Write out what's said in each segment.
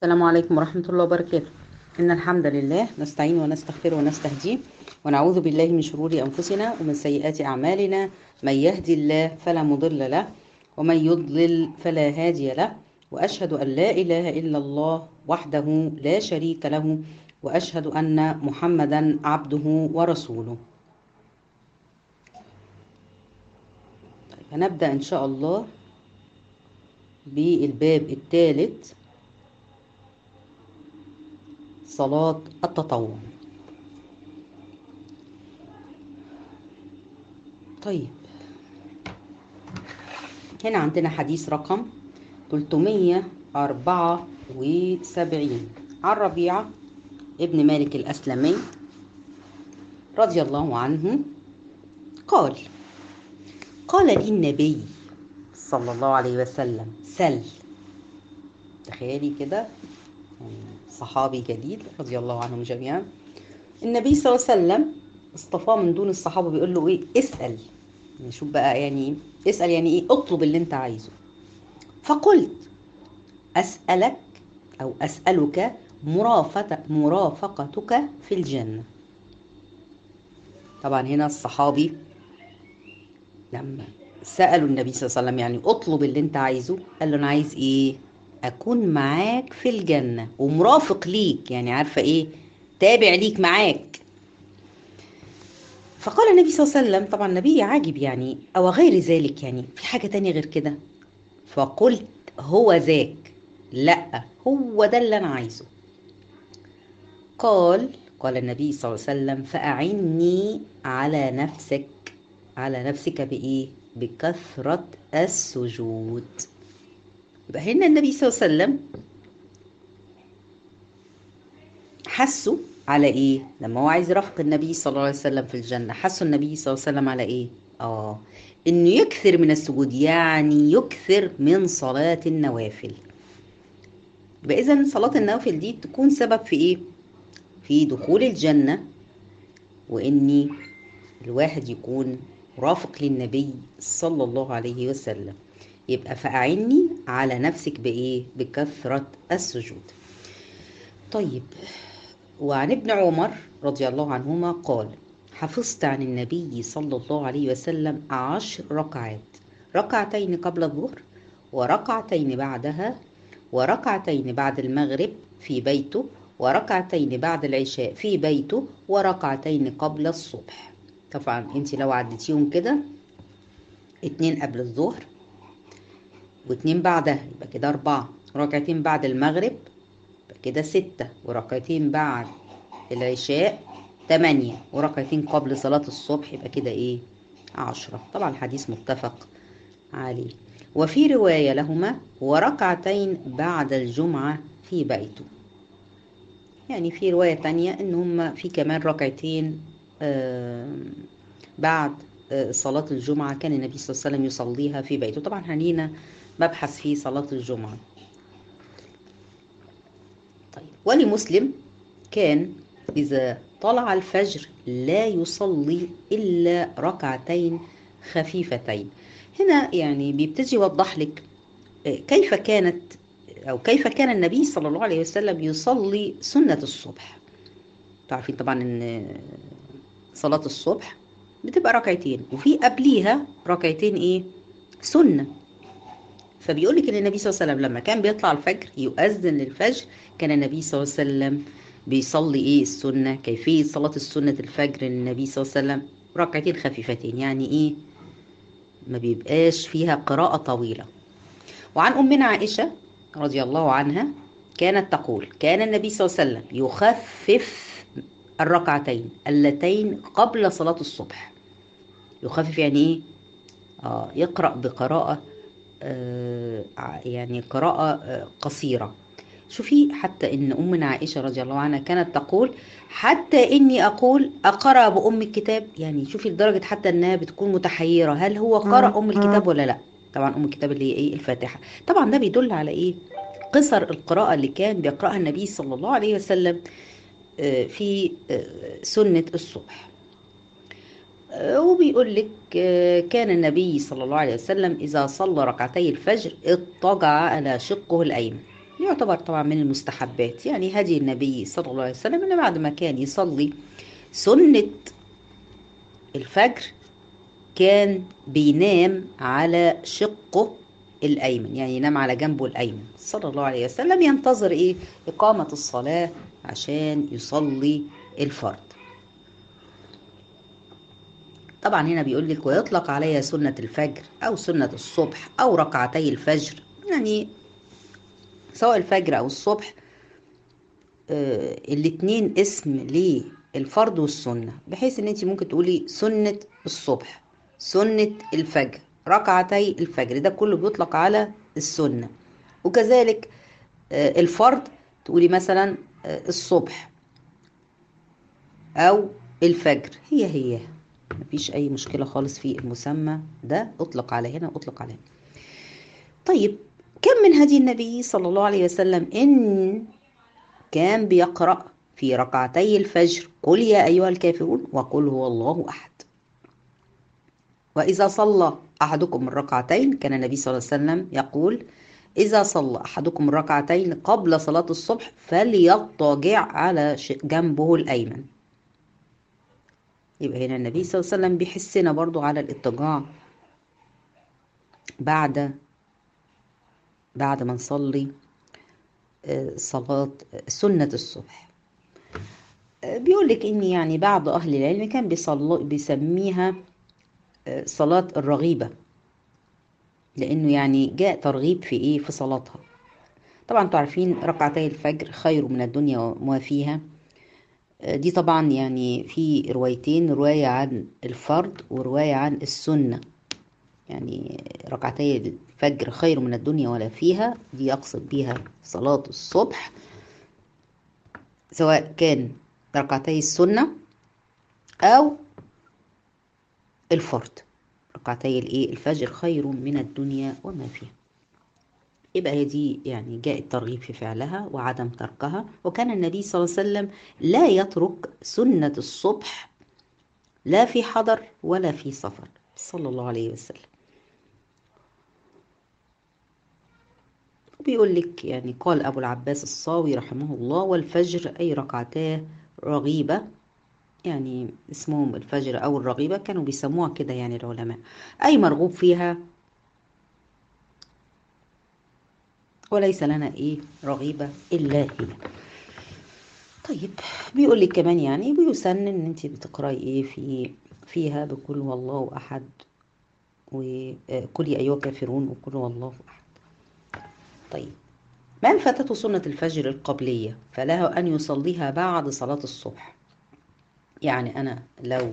السلام عليكم ورحمة الله وبركاته إن الحمد لله نستعين ونستغفر ونستهديه ونعوذ بالله من شرور أنفسنا ومن سيئات أعمالنا من يهدي الله فلا مضل له ومن يضلل فلا هادي له وأشهد أن لا إله إلا الله وحده لا شريك له وأشهد أن محمدا عبده ورسوله طيب هنبدأ إن شاء الله بالباب الثالث صلاة التطوع طيب هنا عندنا حديث رقم 374 عن ربيعة ابن مالك الأسلمي رضي الله عنه قال قال لي النبي صلى الله عليه وسلم سل تخيلي كده صحابي جليل رضي الله عنهم جميعا النبي صلى الله عليه وسلم اصطفاه من دون الصحابه بيقول له ايه اسال يعني شوف بقى يعني اسال يعني ايه اطلب اللي انت عايزه فقلت اسالك او اسالك مرافقة مرافقتك في الجنه طبعا هنا الصحابي لما سالوا النبي صلى الله عليه وسلم يعني اطلب اللي انت عايزه قال له انا عايز ايه اكون معاك في الجنه ومرافق ليك يعني عارفه ايه تابع ليك معاك فقال النبي صلى الله عليه وسلم طبعا النبي عاجب يعني او غير ذلك يعني في حاجه تانية غير كده فقلت هو ذاك لا هو ده اللي انا عايزه قال قال النبي صلى الله عليه وسلم فأعني على نفسك على نفسك بإيه؟ بكثرة السجود يبقى هنا النبي صلى الله عليه وسلم حسوا على ايه لما هو عايز يرافق النبي صلى الله عليه وسلم في الجنه حسوا النبي صلى الله عليه وسلم على ايه اه انه يكثر من السجود يعني يكثر من صلاه النوافل يبقى اذا صلاه النوافل دي تكون سبب في ايه في دخول الجنه واني الواحد يكون مرافق للنبي صلى الله عليه وسلم يبقى فأعني على نفسك بإيه؟ بكثرة السجود. طيب وعن ابن عمر رضي الله عنهما قال: حفظت عن النبي صلى الله عليه وسلم عشر ركعات، ركعتين قبل الظهر، وركعتين بعدها، وركعتين بعد المغرب في بيته، وركعتين بعد العشاء في بيته، وركعتين قبل الصبح. طبعا انت لو عديتيهم كده اتنين قبل الظهر واتنين بعدها يبقى كده أربعة ركعتين بعد المغرب يبقى كده ستة وركعتين بعد العشاء تمانية وركعتين قبل صلاة الصبح يبقى كده إيه عشرة طبعا الحديث متفق عليه وفي رواية لهما وركعتين بعد الجمعة في بيته يعني في رواية تانية إن هما في كمان ركعتين آه بعد صلاة الجمعة كان النبي صلى الله عليه وسلم يصليها في بيته طبعا هنينا مبحث في صلاة الجمعة طيب ولمسلم كان إذا طلع الفجر لا يصلي إلا ركعتين خفيفتين هنا يعني بيبتدي يوضح لك كيف كانت أو كيف كان النبي صلى الله عليه وسلم يصلي سنة الصبح تعرفين طبعا إن صلاة الصبح بتبقى ركعتين وفي قبليها ركعتين ايه سنه فبيقول لك ان النبي صلى الله عليه وسلم لما كان بيطلع الفجر يؤذن للفجر كان النبي صلى الله عليه وسلم بيصلي ايه السنه كيفيه صلاه السنه الفجر النبي صلى الله عليه وسلم ركعتين خفيفتين يعني ايه ما بيبقاش فيها قراءه طويله وعن امنا عائشه رضي الله عنها كانت تقول كان النبي صلى الله عليه وسلم يخفف الركعتين اللتين قبل صلاه الصبح يخفف يعني ايه آه يقرأ بقراءة آه يعني قراءة آه قصيرة شوفي حتى ان امنا عائشة رضي الله عنها كانت تقول حتى اني اقول اقرأ بأم الكتاب يعني شوفي لدرجة حتى انها بتكون متحيرة هل هو قرأ ام الكتاب ولا لا طبعا ام الكتاب اللي هي ايه الفاتحة طبعا ده بيدل على ايه قصر القراءة اللي كان بيقرأها النبي صلى الله عليه وسلم في سنة الصبح وبيقول لك كان النبي صلى الله عليه وسلم إذا صلى ركعتي الفجر اضطجع على شقه الأيمن يعتبر طبعا من المستحبات يعني هدي النبي صلى الله عليه وسلم ان بعد ما كان يصلي سنة الفجر كان بينام على شقه الأيمن يعني ينام على جنبه الأيمن صلى الله عليه وسلم ينتظر إيه إقامة الصلاة عشان يصلي الفرض طبعا هنا بيقول لك ويطلق عليها سنة الفجر أو سنة الصبح أو ركعتي الفجر يعني سواء الفجر أو الصبح آه الاتنين اسم للفرض والسنة بحيث ان انت ممكن تقولي سنة الصبح سنة الفجر ركعتي الفجر ده كله بيطلق على السنة وكذلك آه الفرض تقولي مثلا آه الصبح أو الفجر هي هي مفيش أي مشكلة خالص في المسمى ده أطلق على هنا أطلق على هنا طيب كم من هدي النبي صلى الله عليه وسلم إن كان بيقرأ في ركعتي الفجر قل يا أيها الكافرون وقل هو الله أحد وإذا صلى أحدكم الركعتين كان النبي صلى الله عليه وسلم يقول إذا صلى أحدكم الركعتين قبل صلاة الصبح فليضطجع على جنبه الأيمن يبقى هنا النبي صلى الله عليه وسلم بيحسنا برضو على الاضطجاع بعد بعد ما نصلي صلاة سنة الصبح بيقول لك إن يعني بعض أهل العلم كان بيصلي بيسميها صلاة الرغيبة لأنه يعني جاء ترغيب في إيه في صلاتها طبعا انتوا عارفين ركعتي الفجر خير من الدنيا وما فيها دي طبعا يعني في روايتين رواية عن الفرض ورواية عن السنة يعني ركعتي الفجر خير من الدنيا ولا فيها دي أقصد بيها صلاة الصبح سواء كان ركعتي السنة أو الفرض ركعتي الايه الفجر خير من الدنيا وما فيها يبقى هي دي يعني جاء الترغيب في فعلها وعدم تركها وكان النبي صلى الله عليه وسلم لا يترك سنة الصبح لا في حضر ولا في سفر صلى الله عليه وسلم بيقول لك يعني قال أبو العباس الصاوي رحمه الله والفجر أي ركعتاه رغيبة يعني اسمهم الفجر أو الرغيبة كانوا بيسموها كده يعني العلماء أي مرغوب فيها وليس لنا إيه رغيبة إلا هي طيب بيقول لك كمان يعني بيسن إن أنت بتقرأي إيه في فيها بكل والله أحد وكل يا أيها الكافرون وكل والله أحد طيب من فاتته سنة الفجر القبلية فله أن يصليها بعد صلاة الصبح يعني أنا لو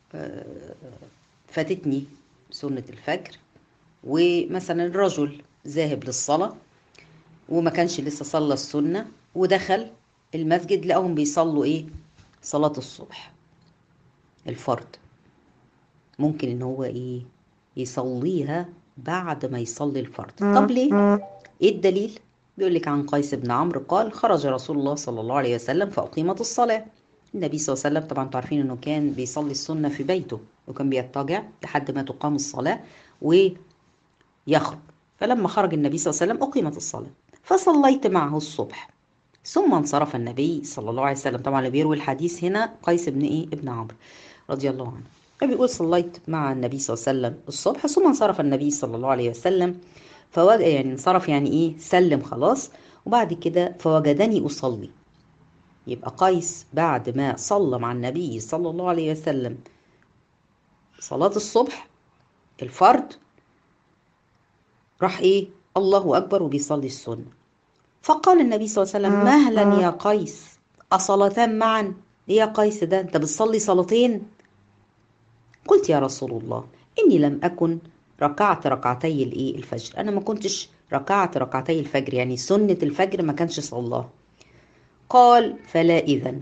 فاتتني سنة الفجر ومثلا الرجل ذاهب للصلاة وما كانش لسه صلى السنة ودخل المسجد لقاهم بيصلوا ايه صلاة الصبح الفرض ممكن ان هو ايه يصليها بعد ما يصلي الفرض طب ليه ايه الدليل بيقول لك عن قيس بن عمرو قال خرج رسول الله صلى الله عليه وسلم فأقيمت الصلاة النبي صلى الله عليه وسلم طبعا تعرفين انه كان بيصلي السنة في بيته وكان بيضطجع لحد ما تقام الصلاة ويخرج فلما خرج النبي صلى الله عليه وسلم أقيمت الصلاة فصليت معه الصبح ثم انصرف النبي صلى الله عليه وسلم طبعا اللي بيروي الحديث هنا قيس بن ايه ابن عمرو رضي الله عنه فبيقول صليت مع النبي صلى الله عليه وسلم الصبح ثم انصرف النبي صلى الله عليه وسلم فوجد يعني انصرف يعني ايه سلم خلاص وبعد كده فوجدني اصلي يبقى قيس بعد ما صلى مع النبي صلى الله عليه وسلم صلاة الصبح الفرض راح ايه الله اكبر وبيصلي السنه فقال النبي صلى الله عليه وسلم مهلا يا قيس أصلتان معا إيه يا قيس ده أنت بتصلي صلاتين قلت يا رسول الله إني لم أكن ركعت ركعتي الإيه الفجر أنا ما كنتش ركعت ركعتي الفجر يعني سنة الفجر ما كانش صلاه قال فلا إذن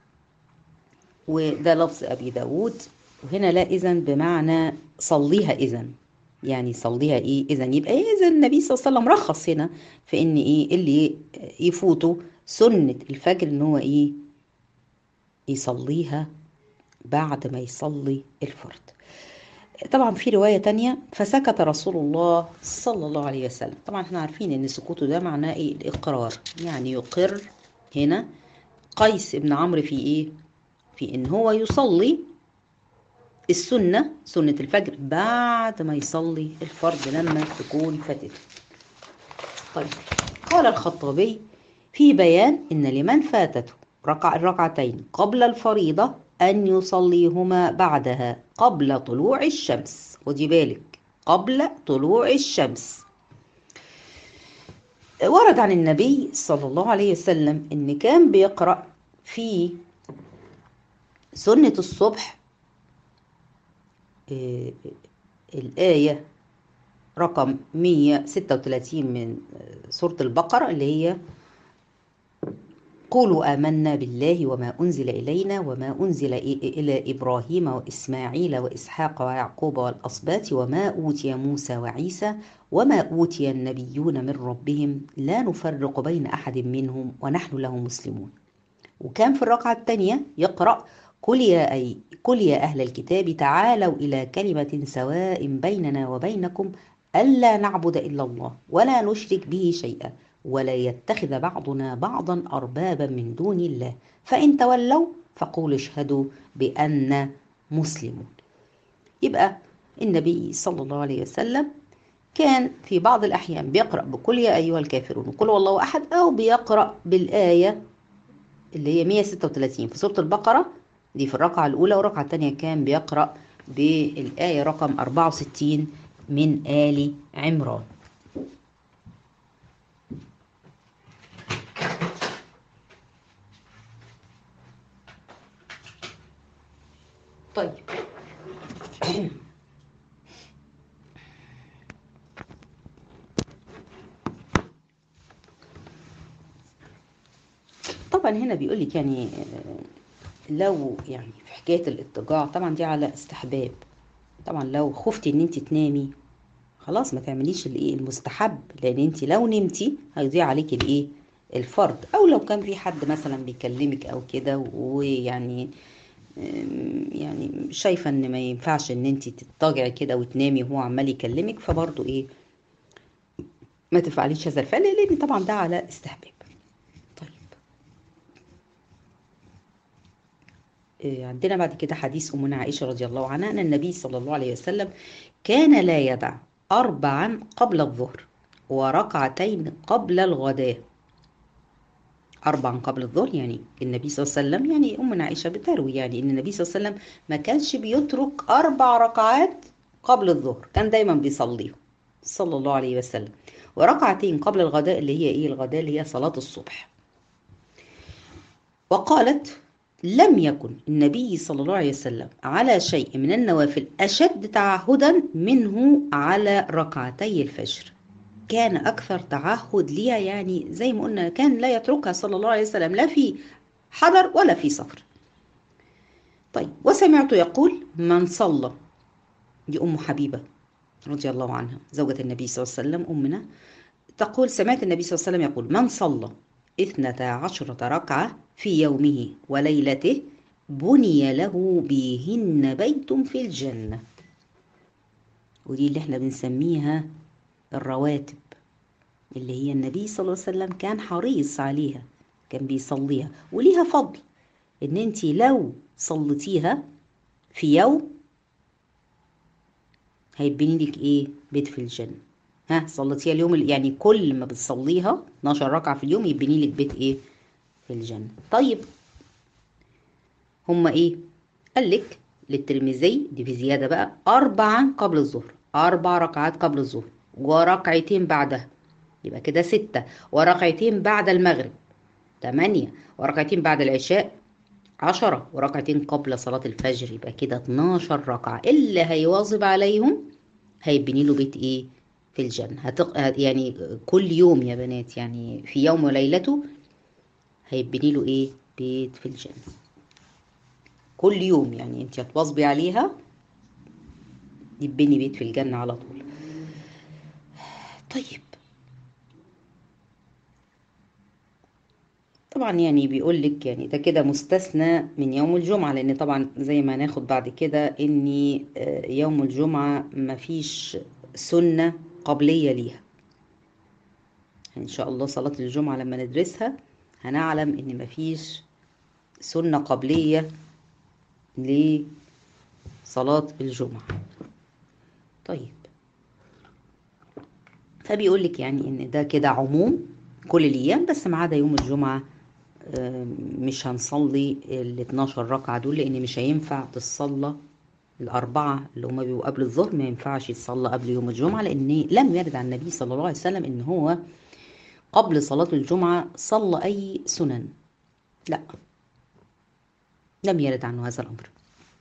وده لفظ أبي داود وهنا لا إذن بمعنى صليها إذن يعني صليها ايه اذا يبقى إيه اذا النبي صلى الله عليه وسلم رخص هنا في ان ايه اللي يفوته سنة الفجر ان هو ايه يصليها بعد ما يصلي الفرض طبعا في رواية تانية فسكت رسول الله صلى الله عليه وسلم طبعا احنا عارفين ان سكوته ده معناه ايه الاقرار يعني يقر هنا قيس ابن عمرو في ايه في ان هو يصلي السنة سنة الفجر بعد ما يصلي الفرض لما تكون فاتته طيب قال الخطابي في بيان ان لمن فاتته ركع الركعتين قبل الفريضة أن يصليهما بعدها قبل طلوع الشمس خدي بالك قبل طلوع الشمس ورد عن النبي صلى الله عليه وسلم إن كان بيقرأ في سنة الصبح آه، الآية رقم 136 من سورة البقرة اللي هي قولوا آمنا بالله وما أنزل إلينا وما أنزل إلى إبراهيم وإسماعيل وإسحاق ويعقوب والأصباط وما أوتي موسى وعيسى وما أوتي النبيون من ربهم لا نفرق بين أحد منهم ونحن له مسلمون وكان في الركعة الثانية يقرأ قل يا, أي قل يا أهل الكتاب تعالوا إلى كلمة سواء بيننا وبينكم ألا نعبد إلا الله ولا نشرك به شيئا ولا يتخذ بعضنا بعضا أربابا من دون الله فإن تولوا فقولوا اشهدوا بأن مسلمون يبقى النبي صلى الله عليه وسلم كان في بعض الأحيان بيقرأ بقول يا أيها الكافرون وقل والله أحد أو بيقرأ بالآية اللي هي 136 في سورة البقرة دي في الركعة الأولى والركعة الثانية كان بيقرأ بالآية رقم 64 من آل عمران طيب طبعا هنا بيقول لك يعني لو يعني في حكايه الاضطجاع طبعا دي على استحباب طبعا لو خفتي ان انت تنامي خلاص ما تعمليش الايه المستحب لان انت لو نمتي هيضيع عليكي الايه الفرض او لو كان في حد مثلا بيكلمك او كده ويعني يعني شايفه ان ما ينفعش ان انت تضطجعي كده وتنامي وهو عمال يكلمك فبرضه ايه ما تفعليش هذا الفعل لان طبعا ده على استحباب طيب إيه عندنا بعد كده حديث امنا عائشه رضي الله عنها ان النبي صلى الله عليه وسلم كان لا يدع اربعا قبل الظهر وركعتين قبل الغداء أربعا قبل الظهر يعني النبي صلى الله عليه وسلم يعني أمنا عائشة بتروي يعني إن النبي صلى الله عليه وسلم ما كانش بيترك أربع ركعات قبل الظهر كان دايما بيصليهم صلى الله عليه وسلم وركعتين قبل الغداء اللي هي إيه الغداء اللي هي صلاة الصبح وقالت لم يكن النبي صلى الله عليه وسلم على شيء من النوافل أشد تعهدا منه على ركعتي الفجر كان أكثر تعهد ليها يعني زي ما قلنا كان لا يتركها صلى الله عليه وسلم لا في حضر ولا في سفر طيب وسمعت يقول من صلى دي أم حبيبة رضي الله عنها زوجة النبي صلى الله عليه وسلم أمنا تقول سمعت النبي صلى الله عليه وسلم يقول من صلى اثنتا عشرة ركعة في يومه وليلته بني له بهن بيت في الجنة ودي اللي احنا بنسميها الرواتب اللي هي النبي صلى الله عليه وسلم كان حريص عليها كان بيصليها وليها فضل ان انت لو صليتيها في يوم هيبني لك ايه بيت في الجنه ها صليتيها اليوم يعني كل ما بتصليها 12 ركعه في اليوم يبني لك بيت ايه في الجنه طيب هما ايه قال لك للترمذي دي في زياده بقى اربعا قبل الظهر اربع ركعات قبل الظهر وركعتين بعدها يبقى كده ستة وركعتين بعد المغرب تمانية وركعتين بعد العشاء عشرة وركعتين قبل صلاة الفجر يبقى كده 12 ركعة اللي هيواظب عليهم هيبني له بيت ايه في الجنة هتق... يعني كل يوم يا بنات يعني في يوم وليلته هيبني له ايه بيت في الجنة كل يوم يعني انت هتواظبي عليها يبني بيت في الجنة على طول طيب طبعا يعني بيقول لك يعني ده كده مستثنى من يوم الجمعة لأن طبعا زي ما هناخد بعد كده إن يوم الجمعة مفيش سنة قبلية ليها إن شاء الله صلاة الجمعة لما ندرسها هنعلم إن مفيش سنة قبلية لصلاة الجمعة طيب فبيقول لك يعني إن ده كده عموم كل الأيام بس ما عدا يوم الجمعة مش هنصلي ال 12 ركعة دول لأن مش هينفع تصلى الأربعة اللي هما بيبقوا قبل الظهر ما ينفعش يتصلى قبل يوم الجمعة لأن لم يرد عن النبي صلى الله عليه وسلم إن هو قبل صلاة الجمعة صلى أي سنن لا لم يرد عنه هذا الأمر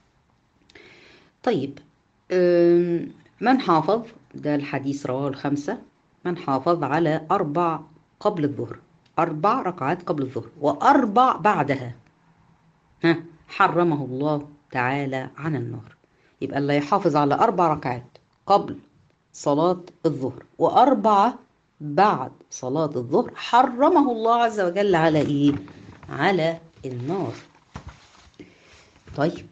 طيب من حافظ ده الحديث رواه الخمسة من حافظ على أربع قبل الظهر أربع ركعات قبل الظهر وأربع بعدها ها حرمه الله تعالى عن النار يبقى اللي يحافظ على أربع ركعات قبل صلاة الظهر وأربعة بعد صلاة الظهر حرمه الله عز وجل على إيه؟ على النار طيب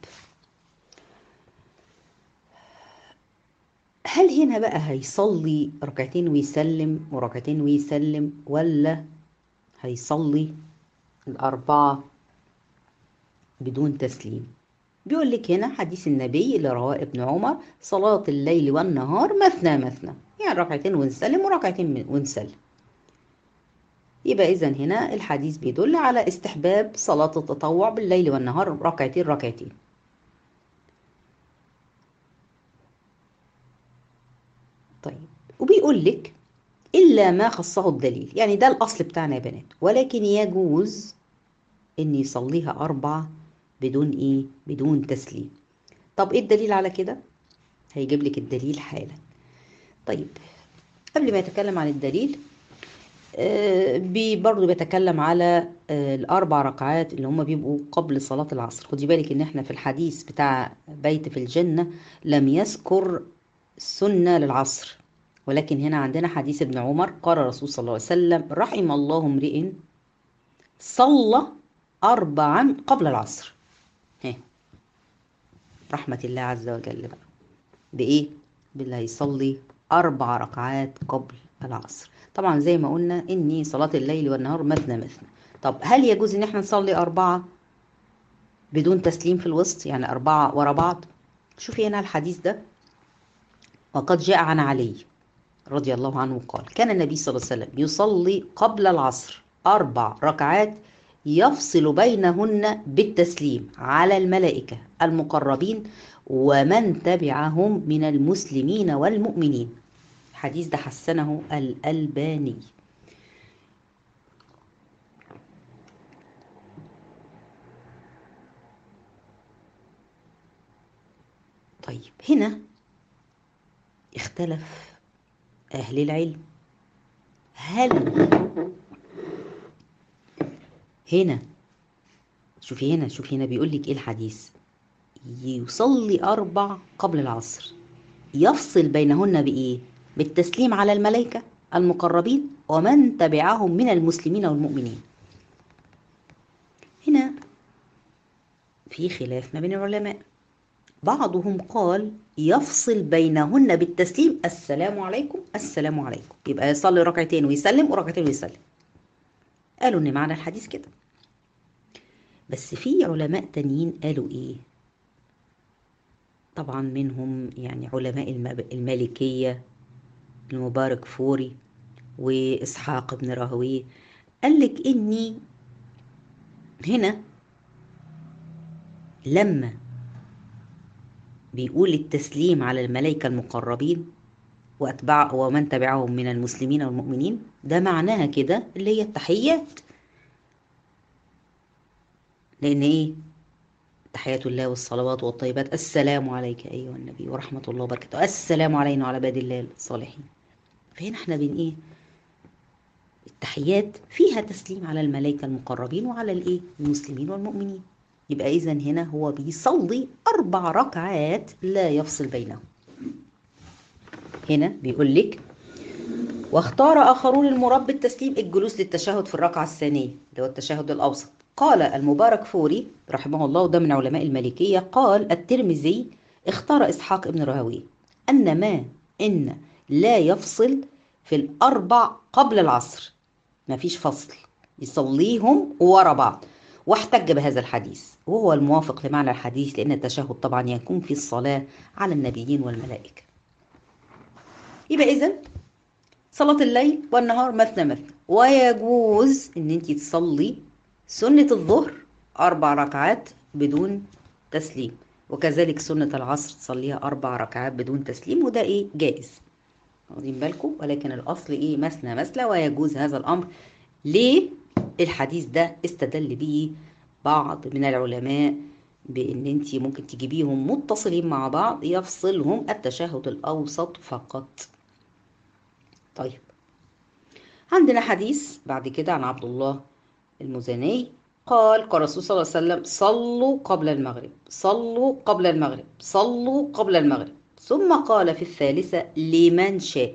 هل هنا بقى هيصلي ركعتين ويسلم وركعتين ويسلم ولا هيصلي الأربعة بدون تسليم بيقول لك هنا حديث النبي اللي رواه ابن عمر صلاة الليل والنهار مثنى مثنى يعني ركعتين ونسلم وركعتين ونسلم يبقى إذا هنا الحديث بيدل على استحباب صلاة التطوع بالليل والنهار ركعتين ركعتين طيب وبيقول لك إلا ما خصه الدليل يعني ده الأصل بتاعنا يا بنات ولكن يجوز إن يصليها أربعة بدون إيه بدون تسليم طب إيه الدليل على كده هيجيب لك الدليل حالا طيب قبل ما يتكلم عن الدليل آه بي برضه بيتكلم على آه الأربع ركعات اللي هم بيبقوا قبل صلاة العصر خدي بالك إن إحنا في الحديث بتاع بيت في الجنة لم يذكر سنة للعصر ولكن هنا عندنا حديث ابن عمر قال الرسول صلى الله عليه وسلم رحم الله امرئ صلى أربعا قبل العصر هي. رحمة الله عز وجل بقى بإيه؟ بالله هيصلي أربع ركعات قبل العصر طبعا زي ما قلنا إني صلاة الليل والنهار مثنى مثنى طب هل يجوز إن احنا نصلي أربعة بدون تسليم في الوسط يعني أربعة ورا بعض شوفي هنا الحديث ده وقد جاء عن علي رضي الله عنه قال كان النبي صلى الله عليه وسلم يصلي قبل العصر أربع ركعات يفصل بينهن بالتسليم على الملائكة المقربين ومن تبعهم من المسلمين والمؤمنين الحديث ده حسنه الألباني طيب هنا اختلف أهل العلم هل هنا شوفي هنا شوفي هنا بيقول لك ايه الحديث يصلي أربع قبل العصر يفصل بينهن بإيه؟ بالتسليم على الملائكة المقربين ومن تبعهم من المسلمين والمؤمنين هنا في خلاف ما بين العلماء بعضهم قال يفصل بينهن بالتسليم السلام عليكم السلام عليكم يبقى يصلي ركعتين ويسلم وركعتين ويسلم قالوا ان معنى الحديث كده بس في علماء تانيين قالوا ايه طبعا منهم يعني علماء المالكية المبارك فوري وإسحاق بن راهويه قال لك إني هنا لما بيقول التسليم على الملائكة المقربين وأتباع ومن تبعهم من المسلمين والمؤمنين ده معناها كده اللي هي التحيات لأن إيه تحيات الله والصلوات والطيبات السلام عليك أيها النبي ورحمة الله وبركاته السلام علينا وعلى عباد الله الصالحين فهنا احنا بين إيه التحيات فيها تسليم على الملائكة المقربين وعلى الإيه المسلمين والمؤمنين يبقى إذا هنا هو بيصلي أربع ركعات لا يفصل بينهم هنا بيقول لك واختار آخرون المراد بالتسليم الجلوس للتشهد في الركعة الثانية اللي هو التشهد الأوسط قال المبارك فوري رحمه الله وده من علماء المالكية قال الترمذي اختار إسحاق ابن راهويه أن ما إن لا يفصل في الأربع قبل العصر ما فيش فصل يصليهم ورا بعض واحتج بهذا الحديث وهو الموافق لمعنى الحديث لأن التشهد طبعا يكون في الصلاة على النبيين والملائكة يبقى إذن صلاة الليل والنهار مثنى مثنى ويجوز ان انت تصلي سنة الظهر اربع ركعات بدون تسليم وكذلك سنة العصر تصليها اربع ركعات بدون تسليم وده ايه جائز واخدين بالكم ولكن الاصل ايه مثنى مثنى ويجوز هذا الامر ليه الحديث ده استدل به بعض من العلماء بان انت ممكن تجيبيهم متصلين مع بعض يفصلهم التشهد الاوسط فقط طيب عندنا حديث بعد كده عن عبد الله المزني قال قال الرسول صلى الله عليه وسلم صلوا قبل المغرب صلوا قبل المغرب صلوا قبل المغرب ثم قال في الثالثة لمن شاء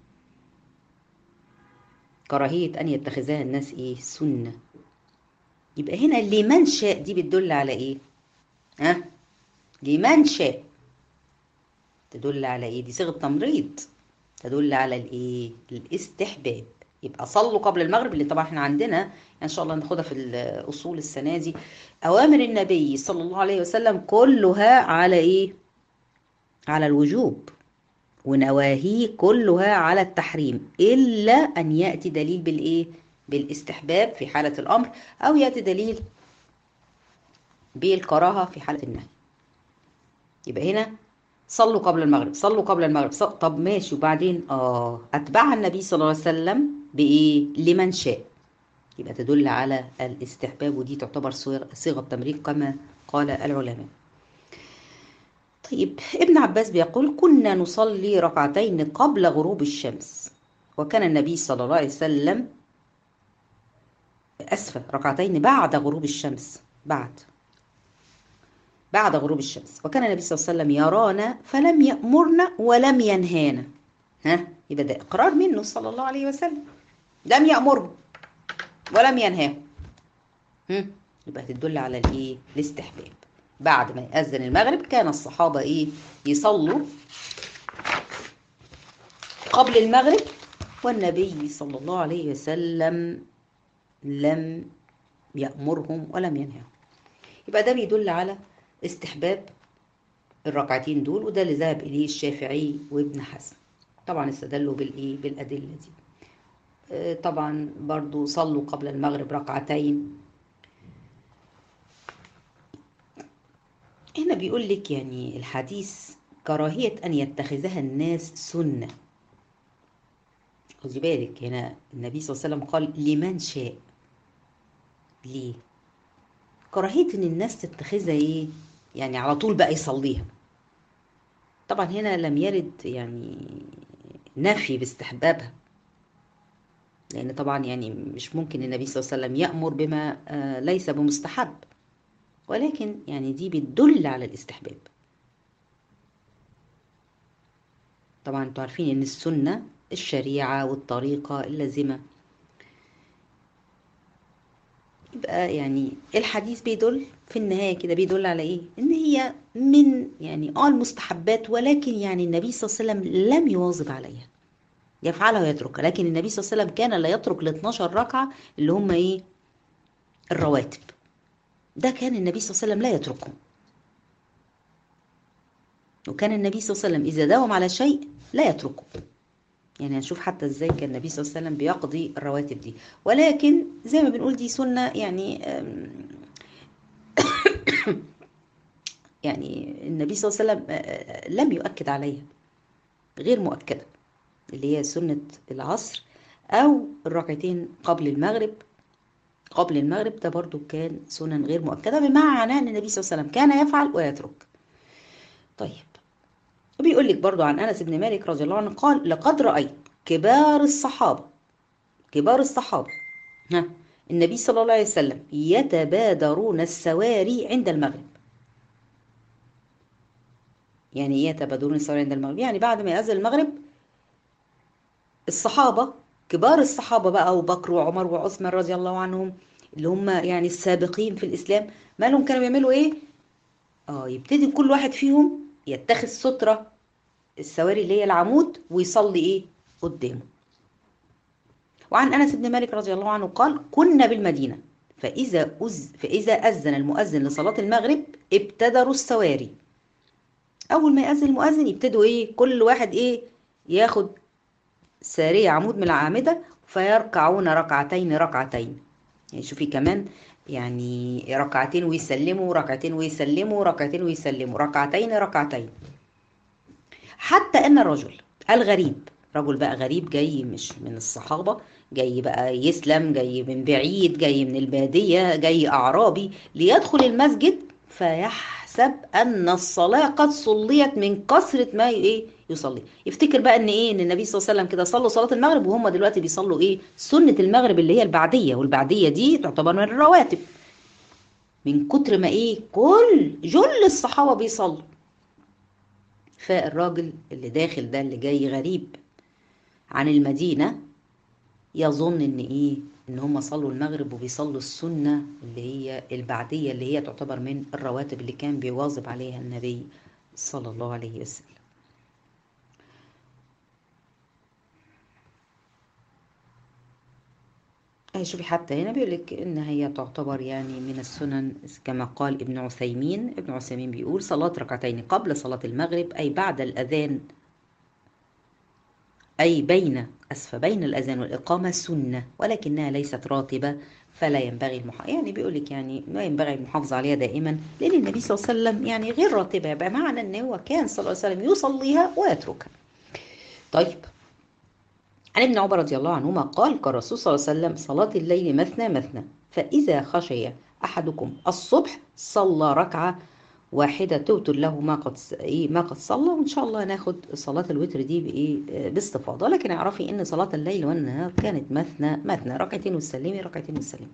كراهية أن يتخذها الناس إيه سنة يبقى هنا لمن شاء دي بتدل على إيه ها لمن شاء تدل على إيه دي صيغة تمريض تدل على الايه الاستحباب يبقى صلوا قبل المغرب اللي طبعا احنا عندنا ان شاء الله ناخدها في الاصول السنه دي اوامر النبي صلى الله عليه وسلم كلها على ايه على الوجوب ونواهيه كلها على التحريم الا ان ياتي دليل بالايه بالاستحباب في حاله الامر او ياتي دليل بالكراهه في حاله النهي يبقى هنا صلوا قبل المغرب صلوا قبل المغرب صل... طب ماشي وبعدين اه اتبعها النبي صلى الله عليه وسلم بايه لمن شاء يبقى تدل على الاستحباب ودي تعتبر صيغه تمرين كما قال العلماء طيب ابن عباس بيقول كنا نصلي ركعتين قبل غروب الشمس وكان النبي صلى الله عليه وسلم اسفه ركعتين بعد غروب الشمس بعد بعد غروب الشمس وكان النبي صلى الله عليه وسلم يرانا فلم يأمرنا ولم ينهانا ها يبقى ده إقرار منه صلى الله عليه وسلم لم يأمره ولم ينهاه يبقى تدل على الايه الاستحباب بعد ما يأذن المغرب كان الصحابة ايه يصلوا قبل المغرب والنبي صلى الله عليه وسلم لم يأمرهم ولم ينهاهم يبقى ده بيدل على استحباب الركعتين دول وده اللي ذهب اليه الشافعي وابن حزم طبعا استدلوا بالايه بالادله دي طبعا برضو صلوا قبل المغرب ركعتين هنا بيقول لك يعني الحديث كراهية أن يتخذها الناس سنة خدي بالك هنا النبي صلى الله عليه وسلم قال لمن شاء ليه كراهية ان الناس تتخذها ايه يعني على طول بقى يصليها طبعا هنا لم يرد يعني نفي باستحبابها لان طبعا يعني مش ممكن النبي صلى الله عليه وسلم يأمر بما ليس بمستحب ولكن يعني دي بتدل على الاستحباب طبعا انتوا عارفين ان السنة الشريعة والطريقة اللازمة يبقى يعني الحديث بيدل في النهاية كده بيدل على ايه ان هي من يعني اه المستحبات ولكن يعني النبي صلى الله عليه وسلم لم يواظب عليها يفعلها ويتركها لكن النبي صلى الله عليه وسلم كان لا يترك ال 12 ركعة اللي هم ايه الرواتب ده كان النبي صلى الله عليه وسلم لا يتركهم وكان النبي صلى الله عليه وسلم إذا داوم على شيء لا يتركه يعني هنشوف حتى ازاي كان النبي صلى الله عليه وسلم بيقضي الرواتب دي ولكن زي ما بنقول دي سنة يعني يعني النبي صلى الله عليه وسلم لم يؤكد عليها غير مؤكدة اللي هي سنة العصر أو الركعتين قبل المغرب قبل المغرب ده برضو كان سنن غير مؤكدة بمعنى أن النبي صلى الله عليه وسلم كان يفعل ويترك طيب وبيقول لك برضو عن أنس بن مالك رضي الله عنه قال لقد رأيت كبار الصحابة كبار الصحابة ها النبي صلى الله عليه وسلم يتبادرون السواري عند المغرب يعني ايه يتبادرون السواري عند المغرب يعني بعد ما يأذن المغرب الصحابة كبار الصحابة بقى أبو بكر وعمر وعثمان رضي الله عنهم اللي هم يعني السابقين في الإسلام مالهم كانوا بيعملوا إيه؟ آه يبتدي كل واحد فيهم يتخذ سترة السواري اللي هي العمود ويصلي إيه؟ قدامه وعن أنس بن مالك رضي الله عنه قال كنا بالمدينة فإذا أز فإذا أذن المؤذن لصلاة المغرب ابتدروا السواري أول ما يأذن المؤذن يبتدوا إيه؟ كل واحد إيه؟ ياخد سارية عمود من الأعمدة فيركعون ركعتين ركعتين يعني شوفي كمان يعني ركعتين ويسلموا ركعتين ويسلموا ركعتين ويسلموا ركعتين ركعتين حتى ان الرجل الغريب رجل بقى غريب جاي مش من الصحابة جاي بقى يسلم جاي من بعيد جاي من البادية جاي أعرابي ليدخل المسجد فيحسب أن الصلاة قد صليت من كثرة ما إيه يصلي يفتكر بقى ان ايه ان النبي صلى الله عليه وسلم كده صلوا صلاه المغرب وهم دلوقتي بيصلوا ايه سنه المغرب اللي هي البعديه والبعديه دي تعتبر من الرواتب من كتر ما ايه كل جل الصحابه بيصلوا فالراجل اللي داخل ده اللي جاي غريب عن المدينه يظن ان ايه ان هم صلوا المغرب وبيصلوا السنه اللي هي البعديه اللي هي تعتبر من الرواتب اللي كان بيواظب عليها النبي صلى الله عليه وسلم شوفي حتى هنا بيقول لك ان هي تعتبر يعني من السنن كما قال ابن عثيمين ابن عثيمين بيقول صلاة ركعتين قبل صلاة المغرب اي بعد الاذان اي بين اسف بين الاذان والاقامة سنة ولكنها ليست راتبة فلا ينبغي المحافظة يعني بيقول لك يعني ما ينبغي المحافظة عليها دائما لان النبي صلى الله عليه وسلم يعني غير راتبة يبقى معنى ان هو كان صلى الله عليه وسلم يصليها ويتركها طيب عن ابن عمر رضي الله عنهما قال قال الرسول صلى الله عليه وسلم صلاة الليل مثنى مثنى فإذا خشي أحدكم الصبح صلى ركعة واحدة توتر له ما قد إيه ما قد صلى وإن شاء الله ناخد صلاة الوتر دي بإيه باستفاضة لكن اعرفي إن صلاة الليل والنهار كانت مثنى مثنى ركعتين وتسلمي ركعتين وتسلمي.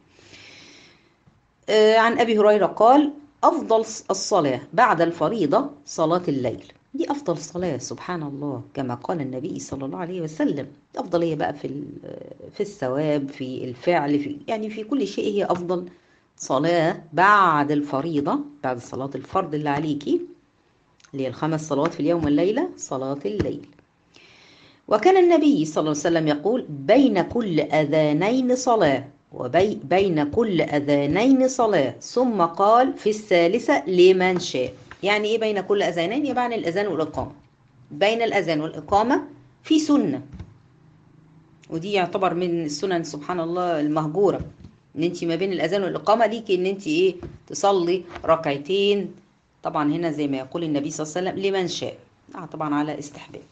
آه عن أبي هريرة قال أفضل الصلاة بعد الفريضة صلاة الليل. دي أفضل صلاة سبحان الله كما قال النبي صلى الله عليه وسلم أفضلية بقى في في الثواب في الفعل في يعني في كل شيء هي أفضل صلاة بعد الفريضة بعد صلاة الفرض اللي عليكي اللي هي الخمس صلوات في اليوم والليلة صلاة الليل وكان النبي صلى الله عليه وسلم يقول بين كل أذانين صلاة وبين كل أذانين صلاة ثم قال في الثالثة لمن شاء يعني ايه بين كل اذانين يعني الاذان والاقامه بين الاذان والاقامه في سنه ودي يعتبر من السنن سبحان الله المهجوره ان انت ما بين الاذان والاقامه ليكي ان انت ايه تصلي ركعتين طبعا هنا زي ما يقول النبي صلى الله عليه وسلم لمن شاء آه طبعا على استحباب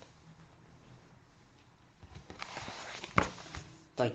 طيب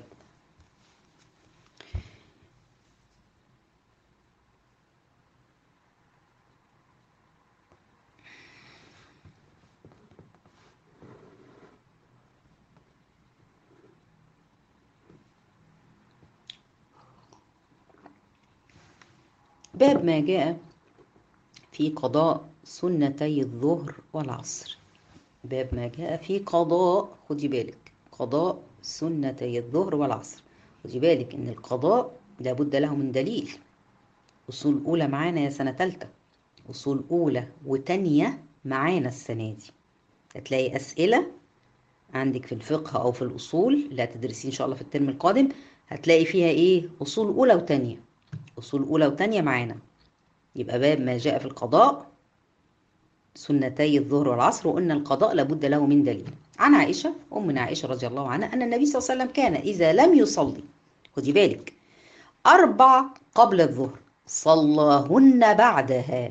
باب ما جاء في قضاء سنتي الظهر والعصر باب ما جاء في قضاء خدي بالك قضاء سنتي الظهر والعصر خدي بالك ان القضاء لابد له من دليل اصول اولى معانا يا سنه ثالثه اصول اولى وتانية معانا السنه دي هتلاقي اسئله عندك في الفقه او في الاصول اللي هتدرسيه ان شاء الله في الترم القادم هتلاقي فيها ايه اصول اولى وتانية أصول أولى وتانية معانا يبقى باب ما جاء في القضاء سنتي الظهر والعصر وقلنا القضاء لابد له من دليل عن عائشة أمنا عائشة رضي الله عنها أن النبي صلى الله عليه وسلم كان إذا لم يصلي خدي بالك أربع قبل الظهر صلاهن بعدها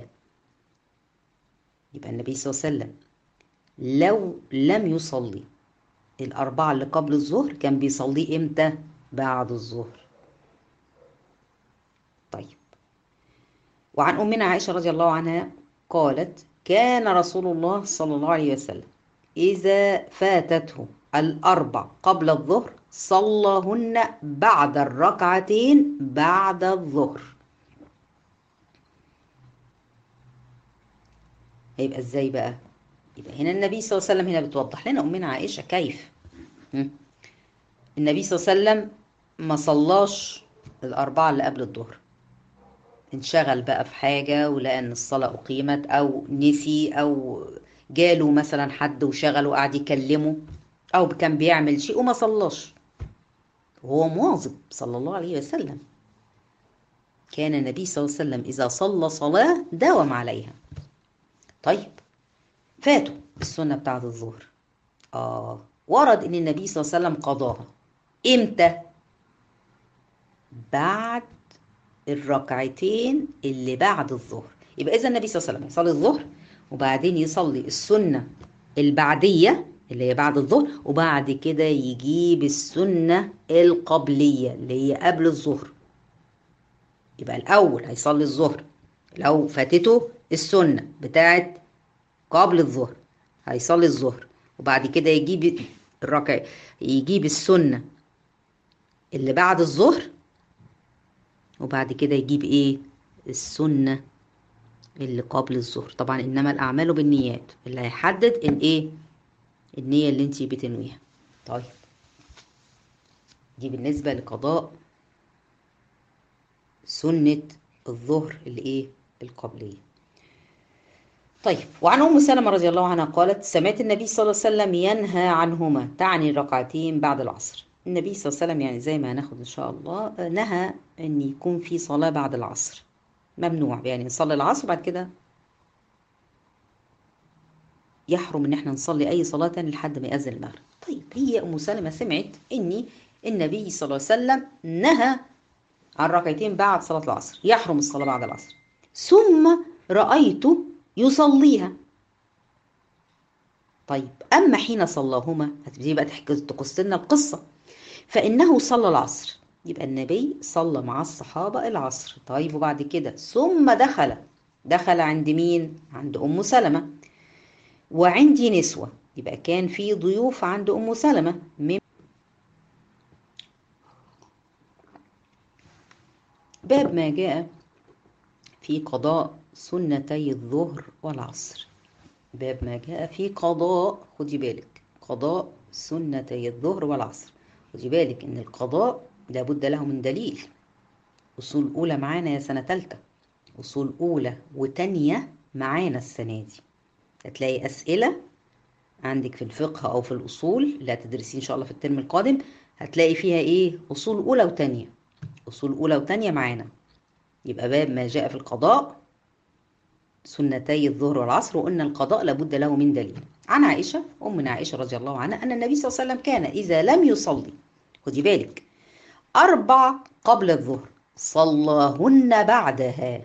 يبقى النبي صلى الله عليه وسلم لو لم يصلي الأربعة اللي قبل الظهر كان بيصلي إمتى؟ بعد الظهر طيب وعن أمنا عائشة رضي الله عنها قالت كان رسول الله صلى الله عليه وسلم إذا فاتته الأربع قبل الظهر صلىهن بعد الركعتين بعد الظهر هيبقى ازاي بقى يبقى هنا النبي صلى الله عليه وسلم هنا بتوضح لنا أمنا عائشة كيف النبي صلى الله عليه وسلم ما صلاش الأربعة اللي قبل الظهر انشغل بقى في حاجة ولقى إن الصلاة أقيمت أو نسي أو جاله مثلا حد وشغله وقعد يكلمه أو كان بيعمل شيء وما صلاش وهو مواظب صلى الله عليه وسلم كان النبي صلى الله عليه وسلم إذا صلى صلاة داوم عليها طيب فاتوا السنة بتاعت الظهر آه ورد إن النبي صلى الله عليه وسلم قضاها إمتى؟ بعد الركعتين اللي بعد الظهر يبقى إذا النبي صلى الله عليه وسلم يصلي الظهر وبعدين يصلي السنة البعدية اللي هي بعد الظهر وبعد كده يجيب السنة القبلية اللي هي قبل الظهر يبقى الأول هيصلي الظهر لو فاتته السنة بتاعت قبل الظهر هيصلي الظهر وبعد كده يجيب الركع يجيب السنة اللي بعد الظهر وبعد كده يجيب ايه السنة اللي قبل الظهر طبعا انما الاعمال بالنيات اللي هيحدد ان ايه النية اللي انتي بتنويها طيب دي بالنسبة لقضاء سنة الظهر الايه القبلية طيب وعن ام سلمة رضي الله عنها قالت سمعت النبي صلى الله عليه وسلم ينهى عنهما تعني الركعتين بعد العصر النبي صلى الله عليه وسلم يعني زي ما هناخد ان شاء الله نهى ان يكون في صلاة بعد العصر ممنوع يعني نصلي العصر بعد كده يحرم ان احنا نصلي اي صلاة تاني لحد ما يأذن المغرب طيب هي ام سلمة سمعت ان النبي صلى الله عليه وسلم نهى عن ركعتين بعد صلاة العصر يحرم الصلاة بعد العصر ثم رأيته يصليها طيب أما حين صلاهما هتبتدي بقى تحكي تقص لنا القصة فإنه صلى العصر يبقى النبي صلى مع الصحابة العصر طيب وبعد كده ثم دخل دخل عند مين؟ عند أم سلمة وعندي نسوة يبقى كان في ضيوف عند أم سلمة من باب ما جاء في قضاء سنتي الظهر والعصر باب ما جاء في قضاء خدي بالك قضاء سنتي الظهر والعصر خدي بالك ان القضاء لابد له من دليل اصول اولى معانا يا سنه ثالثه اصول اولى وتانية معانا السنه دي هتلاقي اسئله عندك في الفقه او في الاصول اللي هتدرسيه ان شاء الله في الترم القادم هتلاقي فيها ايه اصول اولى وتانية اصول اولى وتانية معانا يبقى باب ما جاء في القضاء سنتي الظهر والعصر وقلنا القضاء لابد له من دليل عن عائشة أمنا عائشة رضي الله عنها أن النبي صلى الله عليه وسلم كان إذا لم يصلي خدي بالك أربع قبل الظهر صلاهن بعدها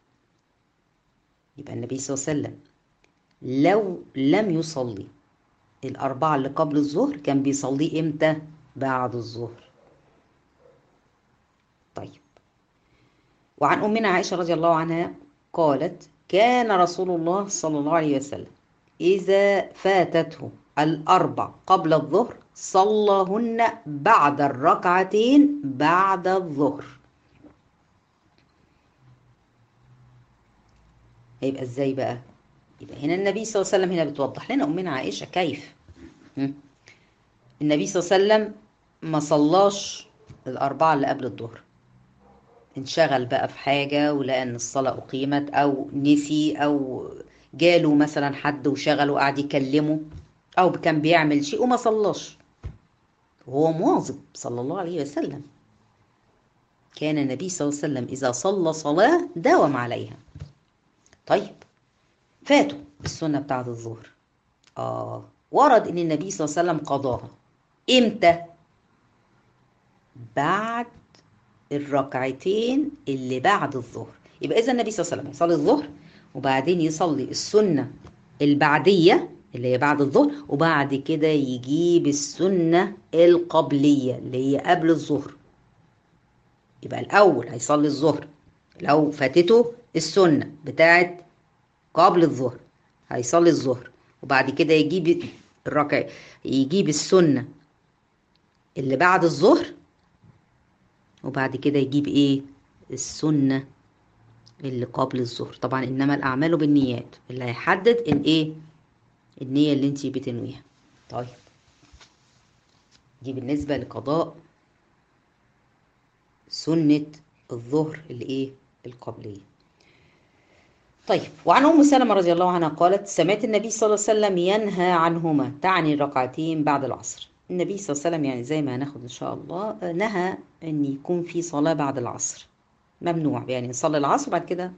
يبقى النبي صلى الله عليه وسلم لو لم يصلي الأربعة اللي قبل الظهر كان بيصلي إمتى؟ بعد الظهر طيب وعن أمنا عائشة رضي الله عنها قالت كان رسول الله صلى الله عليه وسلم إذا فاتته الأربع قبل الظهر صلىهن بعد الركعتين بعد الظهر هيبقى ازاي بقى يبقى هنا النبي صلى الله عليه وسلم هنا بتوضح لنا أمنا عائشة كيف النبي صلى الله عليه وسلم ما صلاش الأربعة اللي قبل الظهر انشغل بقى في حاجة ولقى ان الصلاة أقيمت أو نسي أو جاله مثلا حد وشغله وقعد يكلمه أو كان بيعمل شيء وما صلاش وهو مواظب صلى الله عليه وسلم كان النبي صلى الله عليه وسلم إذا صلى صلاة داوم عليها طيب فاتوا السنة بتاعت الظهر آه ورد إن النبي صلى الله عليه وسلم قضاها إمتى؟ بعد الركعتين اللي بعد الظهر يبقى اذا النبي صلى الله عليه وسلم يصلي الظهر وبعدين يصلي السنه البعديه اللي هي بعد الظهر وبعد كده يجيب السنه القبليه اللي هي قبل الظهر يبقى الاول هيصلي الظهر لو فاتته السنه بتاعت قبل الظهر هيصلي الظهر وبعد كده يجيب الركع يجيب السنه اللي بعد الظهر وبعد كده يجيب ايه السنة اللي قبل الظهر طبعا انما الاعمال بالنيات اللي هيحدد ان ايه النية اللي انتي بتنويها طيب دي بالنسبة لقضاء سنة الظهر الايه القبلية طيب وعن ام سلمة رضي الله عنها قالت سمعت النبي صلى الله عليه وسلم ينهى عنهما تعني الركعتين بعد العصر النبي صلى الله عليه وسلم يعني زي ما هناخد ان شاء الله نهى ان يكون في صلاة بعد العصر ممنوع يعني نصلي العصر وبعد كده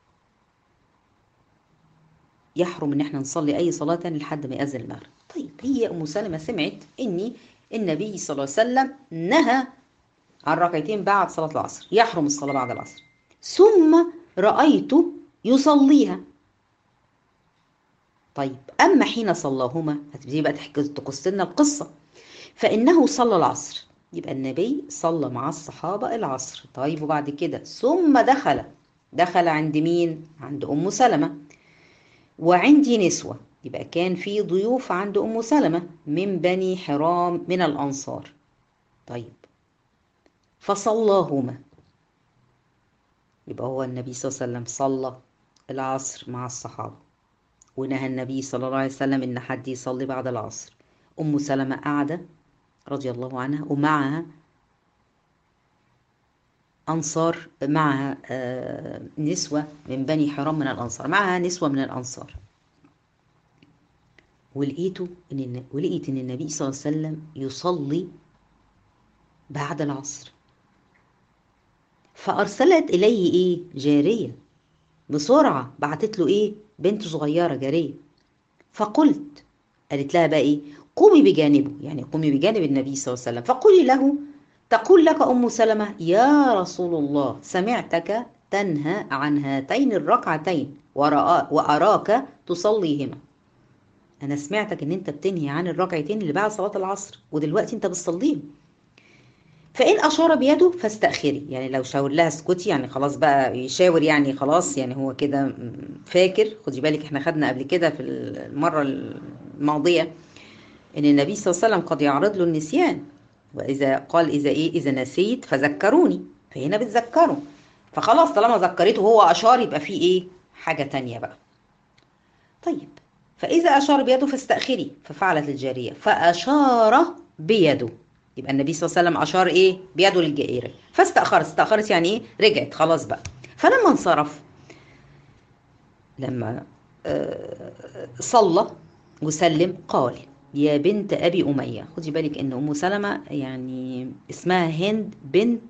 يحرم ان احنا نصلي اي صلاة تاني لحد ما يأذن المغرب طيب هي ام سلمة سمعت اني النبي صلى الله عليه وسلم نهى عن ركعتين بعد صلاة العصر يحرم الصلاة بعد العصر ثم رأيته يصليها طيب أما حين صلاهما هتبتدي بقى تحكي تقص لنا القصة فإنه صلى العصر يبقى النبي صلى مع الصحابة العصر طيب وبعد كده ثم دخل دخل عند مين؟ عند أم سلمة وعندي نسوة يبقى كان في ضيوف عند أم سلمة من بني حرام من الأنصار طيب فصلاهما يبقى هو النبي صلى الله عليه وسلم صلى العصر مع الصحابة ونهى النبي صلى الله عليه وسلم إن حد يصلي بعد العصر أم سلمة قاعدة رضي الله عنها ومعها أنصار معها آه نسوة من بني حرام من الأنصار معها نسوة من الأنصار ولقيته إن ولقيت إن النبي صلى الله عليه وسلم يصلي بعد العصر فأرسلت إليه إيه جارية بسرعة بعتت له إيه بنت صغيرة جارية فقلت قالت لها بقى إيه قومي بجانبه يعني قومي بجانب النبي صلى الله عليه وسلم فقولي له تقول لك أم سلمة يا رسول الله سمعتك تنهى عن هاتين الركعتين وأراك تصليهما أنا سمعتك إن أنت بتنهي عن الركعتين اللي بعد صلاة العصر ودلوقتي أنت بتصليهم فإن أشار بيده فاستأخري يعني لو شاور لها اسكتي يعني خلاص بقى يشاور يعني خلاص يعني هو كده فاكر خدي بالك احنا خدنا قبل كده في المرة الماضية إن النبي صلى الله عليه وسلم قد يعرض له النسيان وإذا قال إذا إيه إذا نسيت فذكروني فهنا بتذكره فخلاص طالما ذكرته هو أشار يبقى في إيه حاجة تانية بقى طيب فإذا أشار بيده فاستأخري ففعلت الجارية فأشار بيده يبقى النبي صلى الله عليه وسلم أشار إيه بيده للجائرة فاستأخرت استأخرت يعني إيه رجعت خلاص بقى فلما انصرف لما صلى وسلم قال يا بنت أبي أمية خدي بالك إن أم سلمة يعني اسمها هند بنت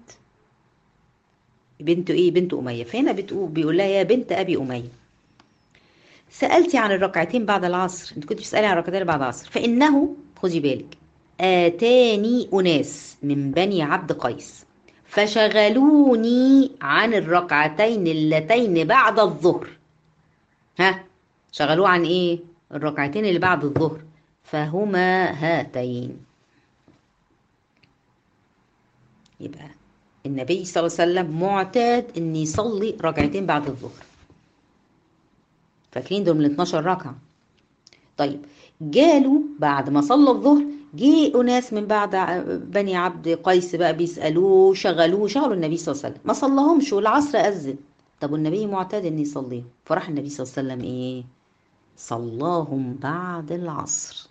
بنت إيه بنت أمية فهنا بتقول بيقول لها يا بنت أبي أمية سألتي عن الركعتين بعد العصر أنت كنت بتسألي عن الركعتين بعد العصر فإنه خدي بالك آتاني أناس من بني عبد قيس فشغلوني عن الركعتين اللتين بعد الظهر ها شغلوه عن ايه الركعتين اللي بعد الظهر فهما هاتين يبقى النبي صلى الله عليه وسلم معتاد ان يصلي ركعتين بعد الظهر فاكرين دول من 12 ركعه طيب جالوا بعد ما صلى الظهر جه اناس من بعد بني عبد قيس بقى بيسالوه شغلوه شغلوا النبي صلى الله عليه وسلم ما صلاهمش والعصر اذن طب والنبي معتاد ان يصليهم فراح النبي صلى الله عليه وسلم ايه صلاهم بعد العصر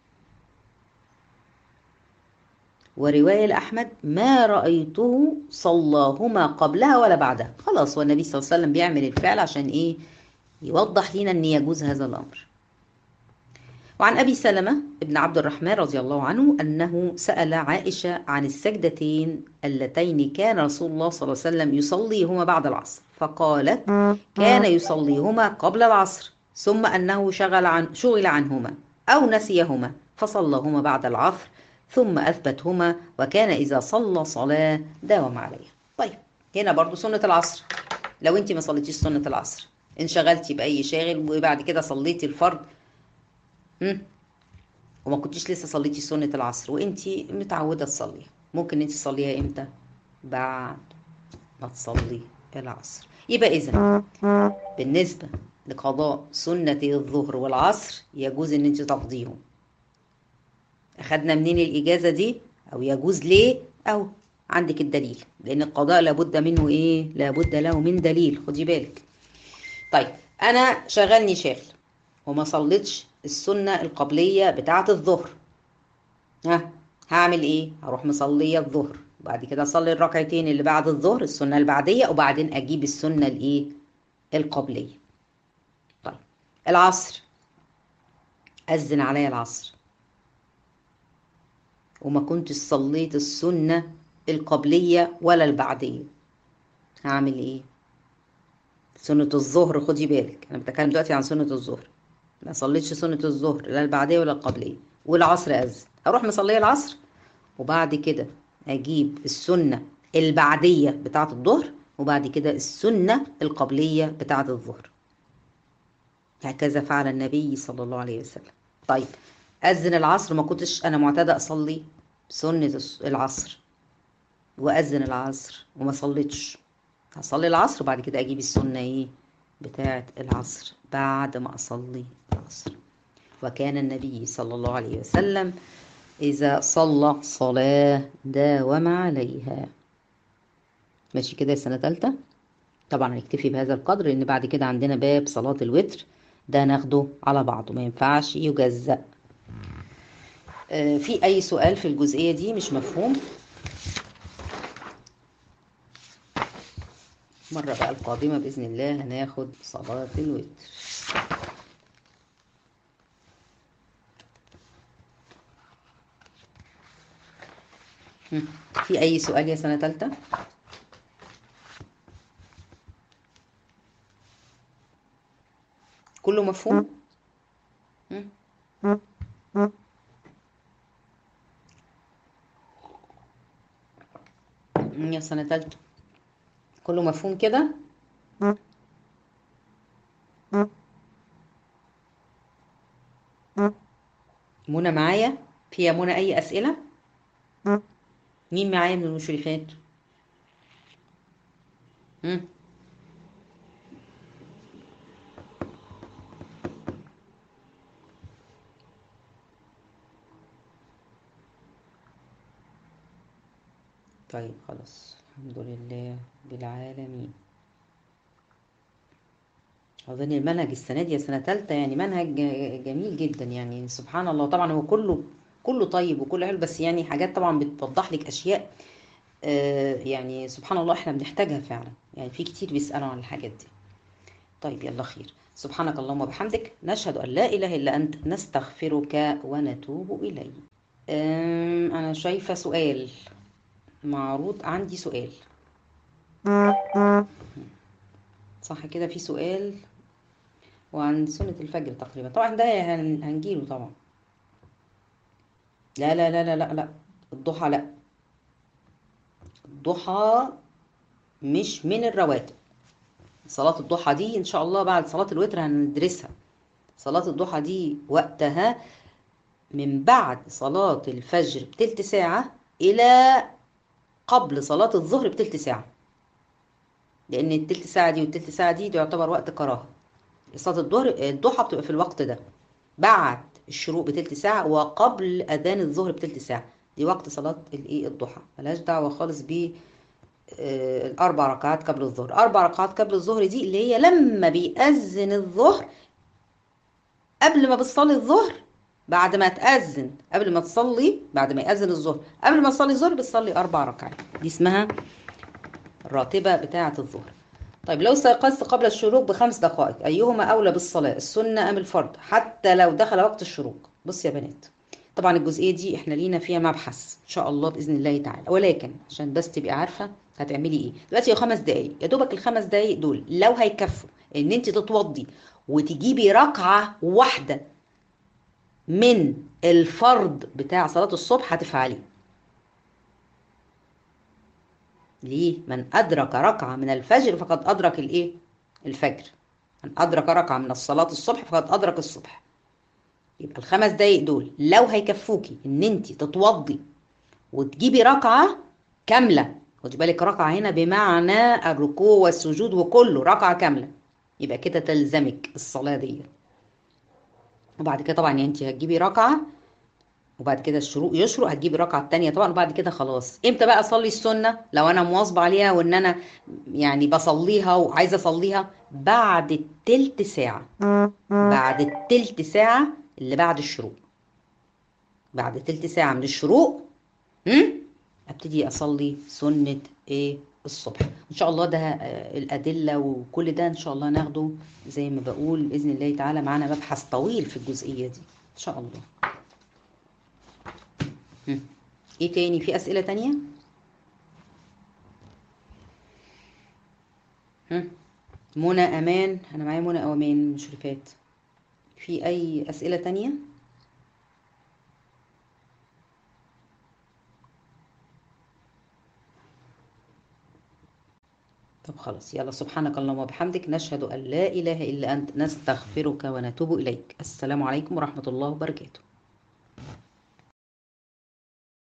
ورواية لأحمد ما رأيته صلاهما قبلها ولا بعدها خلاص هو النبي صلى الله عليه وسلم بيعمل الفعل عشان إيه يوضح لنا أن يجوز هذا الأمر وعن أبي سلمة ابن عبد الرحمن رضي الله عنه أنه سأل عائشة عن السجدتين اللتين كان رسول الله صلى الله عليه وسلم يصليهما بعد العصر فقالت كان يصليهما قبل العصر ثم أنه شغل, عن شغل عنهما أو نسيهما فصلىهما بعد العصر ثم أثبتهما وكان إذا صلى صلاة داوم عليها طيب هنا برضو سنة العصر لو انت ما صليتيش سنة العصر انشغلتي بأي شاغل وبعد كده صليتي الفرض هم؟ وما كنتيش لسه صليتي سنة العصر وانت متعودة تصليها ممكن انت تصليها امتى بعد ما تصلي العصر يبقى إذا بالنسبة لقضاء سنة الظهر والعصر يجوز ان انت تقضيهم اخدنا منين الاجازة دي او يجوز ليه او عندك الدليل لان القضاء لابد منه ايه لابد له من دليل خدي بالك طيب انا شغلني شاغل وما صليتش السنة القبلية بتاعة الظهر ها هعمل ايه هروح مصليه الظهر وبعد كده اصلي الركعتين اللي بعد الظهر السنه البعديه وبعدين اجيب السنه الايه القبليه طيب العصر اذن عليا العصر وما كنتش صليت السنه القبليه ولا البعديه هعمل ايه سنه الظهر خدي بالك انا بتكلم دلوقتي عن سنه الظهر ما صليتش سنه الظهر لا البعديه ولا القبليه والعصر اذن هروح مصليه العصر وبعد كده اجيب السنه البعديه بتاعه الظهر وبعد كده السنه القبليه بتاعه الظهر هكذا فعل النبي صلى الله عليه وسلم طيب اذن العصر ما كنتش انا معتاده اصلي سنه العصر واذن العصر وما صليتش هصلي العصر وبعد كده اجيب السنه ايه بتاعه العصر بعد ما اصلي العصر وكان النبي صلى الله عليه وسلم إذا صلى صلاة داوم عليها ماشي كده سنة تالتة طبعا هنكتفي بهذا القدر لأن بعد كده عندنا باب صلاة الوتر ده ناخده على بعضه ما ينفعش يجزأ آه في أي سؤال في الجزئية دي مش مفهوم مرة بقى القادمة بإذن الله هناخد صلاة الوتر في أي سؤال يا سنة تالتة؟ كله مفهوم؟ يا سنة تالتة كله مفهوم كده؟ منى معايا؟ في يا منى أي أسئلة؟ مين معايا من المشرفات مم. طيب خلاص الحمد لله بالعالمين أظن المنهج السنة دي سنة تالتة يعني منهج جميل جدا يعني سبحان الله طبعا هو كله كله طيب وكله حلو بس يعني حاجات طبعا بتوضح لك اشياء آه يعني سبحان الله احنا بنحتاجها فعلا يعني في كتير بيسالوا عن الحاجات دي طيب يلا خير سبحانك اللهم وبحمدك نشهد ان لا اله الا انت نستغفرك ونتوب اليك انا شايفه سؤال معروض عندي سؤال صح كده في سؤال وعن سنة الفجر تقريبا طبعا ده هنجيله طبعا لا لا لا لا لا لا الضحى لا الضحى مش من الرواتب صلاة الضحى دي إن شاء الله بعد صلاة الوتر هندرسها صلاة الضحى دي وقتها من بعد صلاة الفجر بتلت ساعة إلى قبل صلاة الظهر بتلت ساعة لأن التلت ساعة دي والتلت ساعة دي, دي يعتبر وقت كراهة صلاة الظهر الضحى بتبقى في الوقت ده بعد الشروق بتلت ساعة وقبل أذان الظهر بتلت ساعة دي وقت صلاة الإيه الضحى ملهاش دعوة خالص ب الأربع ركعات قبل الظهر أربع ركعات قبل الظهر دي اللي هي لما بيأذن الظهر قبل ما بتصلي الظهر بعد ما تأذن قبل ما تصلي بعد ما يأذن الظهر قبل ما تصلي الظهر بتصلي أربع ركعات دي اسمها الراتبة بتاعة الظهر طيب لو استيقظت قبل الشروق بخمس دقائق أيهما أولى بالصلاة السنة أم الفرض حتى لو دخل وقت الشروق بص يا بنات طبعا الجزئية دي احنا لينا فيها مبحث إن شاء الله بإذن الله تعالى ولكن عشان بس تبقي عارفة هتعملي ايه دلوقتي خمس دقايق يا دوبك الخمس دقايق دول لو هيكفوا ان انت تتوضي وتجيبي ركعة واحدة من الفرض بتاع صلاة الصبح هتفعليه ليه من أدرك ركعة من الفجر فقد أدرك الإيه الفجر من أدرك ركعة من الصلاة الصبح فقد أدرك الصبح يبقى الخمس دقايق دول لو هيكفوكي ان انت تتوضي وتجيبي ركعة كاملة خدي بالك ركعة هنا بمعنى الركوع والسجود وكله ركعة كاملة يبقى كده تلزمك الصلاة دي وبعد كده طبعا يعني انت هتجيبي ركعة وبعد كده الشروق يشرق هتجيبي الركعة التانية طبعا وبعد كده خلاص امتى بقى اصلي السنة لو انا مواظبة عليها وان انا يعني بصليها وعايزة اصليها بعد التلت ساعة بعد التلت ساعة اللي بعد الشروق بعد تلت ساعة من الشروق هم؟ ابتدي اصلي سنة ايه الصبح ان شاء الله ده آه، الادلة وكل ده ان شاء الله ناخده زي ما بقول باذن الله تعالى معانا مبحث طويل في الجزئية دي ان شاء الله هم. ايه تاني في اسئلة تانية هم. منى امان انا معايا منى او امان مشرفات في اي اسئلة تانية طب خلاص يلا سبحانك اللهم وبحمدك نشهد أن لا إله إلا أنت نستغفرك ونتوب إليك السلام عليكم ورحمة الله وبركاته